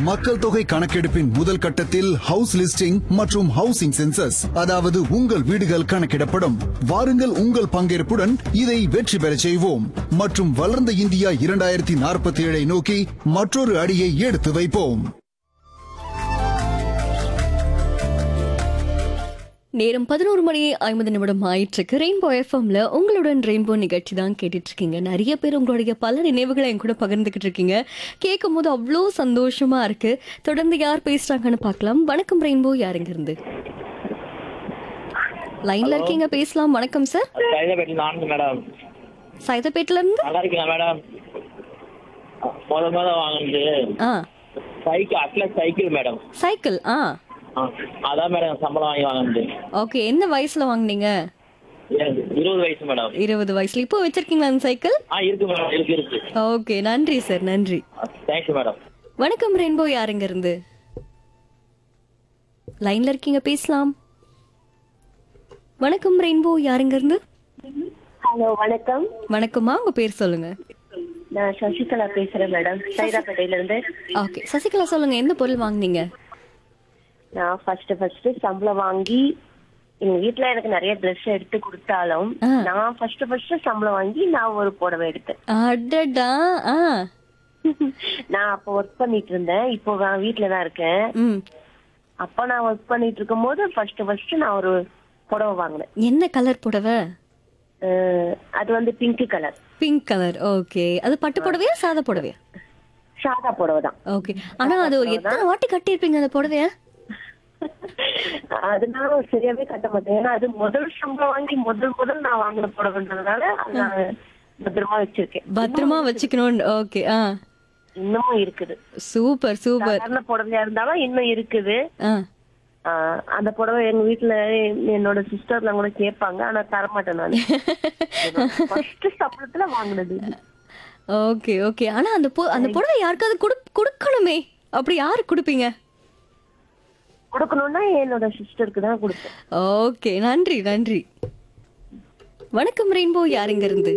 மக்கள் தொகை கணக்கெடுப்பின் முதல் கட்டத்தில் ஹவுஸ் லிஸ்டிங் மற்றும் ஹவுசிங் சென்சஸ் அதாவது உங்கள் வீடுகள் கணக்கிடப்படும் வாருங்கள் உங்கள் பங்கேற்புடன் இதை வெற்றி பெறச் செய்வோம் மற்றும் வளர்ந்த இந்தியா இரண்டாயிரத்தி நாற்பத்தி ஏழை நோக்கி மற்றொரு அடியை எடுத்து வைப்போம் நேரம் பதினோரு மணி ஐம்பது நிமிடம் ஆயிட்டிருக்கு ரெயின்போ எஃப்எம்ல உங்களுடன் ரெயின்போ நிகழ்ச்சி தான் கேட்டுட்டு இருக்கீங்க நிறைய பேர் உங்களுடைய பல நினைவுகளை என் கூட பகிர்ந்துகிட்டு இருக்கீங்க கேட்கும் போது அவ்வளோ சந்தோஷமா இருக்கு தொடர்ந்து யார் பேசுறாங்கன்னு பார்க்கலாம் வணக்கம் ரெயின்போ யாருங்க இருந்து லைன்ல இருக்கீங்க பேசலாம் வணக்கம் சார் சைதாபேட்டில் நான்கு மேடம் சைதாப்பேட்டில இருந்து நல்லா இருக்கீங்க மேடம் முத முத வாங்கினது ஆ cycle Atlas cycle madam cycle ஆ ஆ, அதான் மேடம் சம்பளம் வாங்கி வாங்கினது ஓகே எந்த வயசுல வாங்குனீங்க எனக்கு இருபது வயசு மேடம் இருபது வயசுல இப்போ வச்சிருக்கீங்களா அந்த சைக்கிள் ஆ இருக்கு மேடம் இருக்கு இருக்கு ஓகே நன்றி சார் நன்றி தேங்க்யூ மேடம் வணக்கம் ரெயின்போ யாருங்க இருந்து லைன்ல இருக்கீங்க பேசலாம் வணக்கம் ரெயின்போ யாருங்க இருந்து ஹலோ வணக்கம் வணக்கம்மா உங்க பேர் சொல்லுங்க நான் சசிகலா பேசுறேன் மேடம் சைதாப்பேட்டையில இருந்து ஓகே சசிகலா சொல்லுங்க எந்த பொருள் வாங்குனீங்க நான் ஃபர்ஸ்ட் ஃபர்ஸ்ட் சம்பளம் வாங்கி எங்க வீட்ல எனக்கு நிறைய ட்ரெஸ் எடுத்து கொடுத்தாலும் ஆ. நான் ஃபர்ஸ்ட் ஃபர்ஸ்ட் சம்பளம் வாங்கி நான் ஒரு புடவை எடுத்தேன் அடடா ஆ நான் அப்போ ஒர்க் பண்ணிட்டு இருந்தேன் இப்போ நான் வீட்ல தான் இருக்கேன் ம் அப்ப நான் ஒர்க் பண்ணிட்டு இருக்கும் போது ஃபர்ஸ்ட் ஃபர்ஸ்ட் நான் ஒரு புடவை வாங்கினேன் என்ன கலர் புடவை அஹ், அது வந்து pink colour pink colour okay அது பட்டு புடவையா சாதா புடவையா சாதா புடவை தான் ஓகே ஆனா அது ஒரு எத்தனை வாட்டி கட்டியிருப்பீங்க அந்த புடவைய அதனால சரியாவே கட்ட மாட்டேன் ஏன்னா அது முதல் சம்பளம் வாங்கி முதல் முதல் நான் வாங்கின புடவைன்றதுனால அது நான் பத்திரமா வச்சிருக்கேன் பத்திரமா வச்சுக்கணும் ஓகே ஆ இன்னமும் இருக்குது சூப்பர் சூப்பர் சாதாரண புடவையா இருந்தாலும் இன்னும் இருக்குது ஆ ஆஹ் அந்த புடவை எங்க வீட்டுல என்னோட சிஸ்டர்லாம் கூட கேட்பாங்க ஆனா தர மாட்டேன் நான் ஃபர்ஸ்ட் சம்பளத்துல வாங்கினது இது. ஓகே ஓகே ஆனா அந்த பொ- அந்த புடவை யாருக்காவது கொடு கொடுக்கணுமே அப்படி யாரு கொடுப்பீங்க கொடுக்கணும்னா என்னோட சிஸ்டருக்கு தான் கொடுப்பேன் ஓகே நன்றி நன்றி வணக்கம் ரெயின்போ யாருங்க இருந்து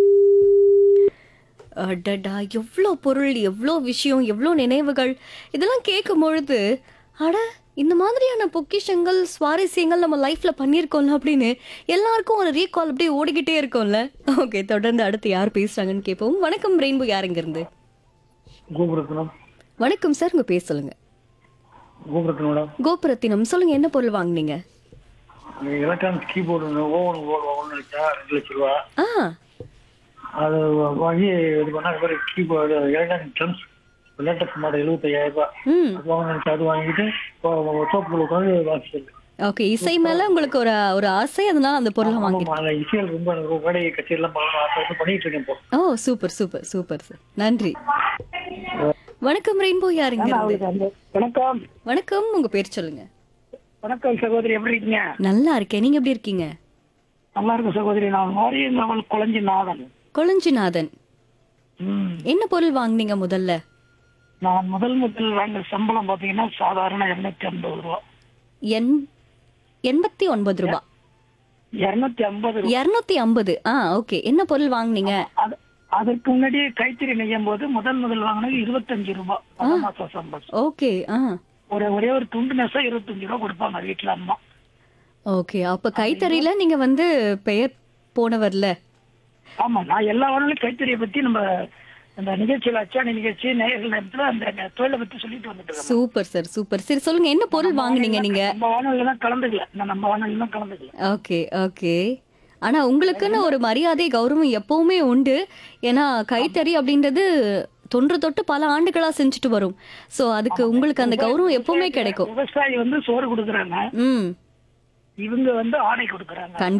அடடா எவ்வளோ பொருள் எவ்வளோ விஷயம் எவ்வளோ நினைவுகள் இதெல்லாம் கேட்கும் பொழுது அட இந்த மாதிரியான பொக்கிஷங்கள் சுவாரஸ்யங்கள் நம்ம லைஃப்ல பண்ணியிருக்கோம்ல அப்படின்னு எல்லாருக்கும் ஒரு ரீகால் அப்படியே ஓடிக்கிட்டே இருக்கோம்ல ஓகே தொடர்ந்து அடுத்து யார் பேசுறாங்கன்னு கேட்போம் வணக்கம் ரெயின்போ யாருங்க இருந்து கோபுரத்தினம் வணக்கம் சார் உங்க பேர் சொல்லுங்க கோபுரத்தினம் மேடம் கோபுரத்தினம் சொல்லுங்க என்ன பொருள் வாங்குனீங்க எலக்ட்ரானிக்ஸ் கீபோர்டு ஒன்று ஓவன் ஒன்று இருக்கா ரெண்டு லட்ச ரூபா ஆ அது வாங்கி இது பண்ணா அது மாதிரி keyboard electronic drums latest model எழுபத்தையாயிரம் ரூபாய் ம் அது வாங்கினு அது வாங்கிட்டு சோப்புக்குள்ள உட்காந்து வாசிச்சது ஓகே இசை மேல உங்களுக்கு ஒரு ஒரு ஆசை அதனால அந்த பொருளை வாங்கி ஆமாம் அந்த இசையில் ரொம்ப எனக்கு மேடை கச்சேரிலாம் பண்ணணும் ஆசை வந்து பண்ணிட்டு இருக்கேன் இப்போ ஓ சூப்பர் சூப்பர் சூப்பர் சார் நன்றி வணக்கம் ரெயின்போ யாருங்க இருந்து வணக்கம் வணக்கம் உங்க பேர் சொல்லுங்க வணக்கம் சகோதரி எப்படி இருக்கீங்க நல்லா இருக்கேன் நீங்க எப்படி இருக்கீங்க நல்லா இருக்கும் சகோதரி நான் மாரியம்மன் குழஞ்சி நாதன் கொளஞ்சிநாதன் ம். என்ன பொருள் வாங்குனீங்க முதல்ல நான் முதல் முதல் வாங்கின சம்பளம் பாத்தீங்கன்னா சாதாரண இருநூத்தி ஐம்பது ரூபா எண் எண்பத்தி ஒன்பது ரூபாய் இருநூத்தி ஐம்பது இருநூத்தி ஐம்பது ஆ ஓகே என்ன பொருள் வாங்குனீங்க அது அதற்கு முன்னாடியே கைத்தறி நெய்யும் போது முதல் முதல் வாங்கினது இருபத்தஞ்சு ரூபாய் முதல் மாசம் சம்பளம் ஓகே ஆ ஒரு ஒரே ஒரு துண்டு நெசம் இருபத்தஞ்சு ரூபா கொடுப்பாங்க வீட்டுல அம்மா ஓகே அப்ப கைத்தறியில நீங்க வந்து பெயர் போனவர்ல ஆமா நான் எல்லா வானொலியும் கைத்தறியை பத்தி நம்ம இந்த நிகழ்ச்சியில அச்சாணி நிகழ்ச்சி நேயர்கள் நேரத்துல அந்த தொழிலை பத்தி சொல்லிட்டு வந்துட்டு இருக்கேன் சூப்பர் சார் சூப்பர் சரி சொல்லுங்க என்ன பொருள் வாங்குனீங்க நீங்க நம்ம வானொலியில தான் கலந்துக்கல நான் நம்ம வானொலியில தான் கலந்துக்கல ஓகே ஓகே ஆனா உங்களுக்குன்னு ஒரு மரியாதை கௌரவம் எப்பவுமே உண்டு ஏன்னா கைத்தறி அப்படின்றது தொன்று தொட்டு பல ஆண்டுகளா செஞ்சுட்டு வரும் சோ அதுக்கு உங்களுக்கு அந்த கௌரவம் எப்பவுமே கிடைக்கும் விவசாயி வந்து சோறு கொடுக்குறாங்க ம் இவங்க வந்து ஆடை கொடுக்குறாங்க கண்டிப்பா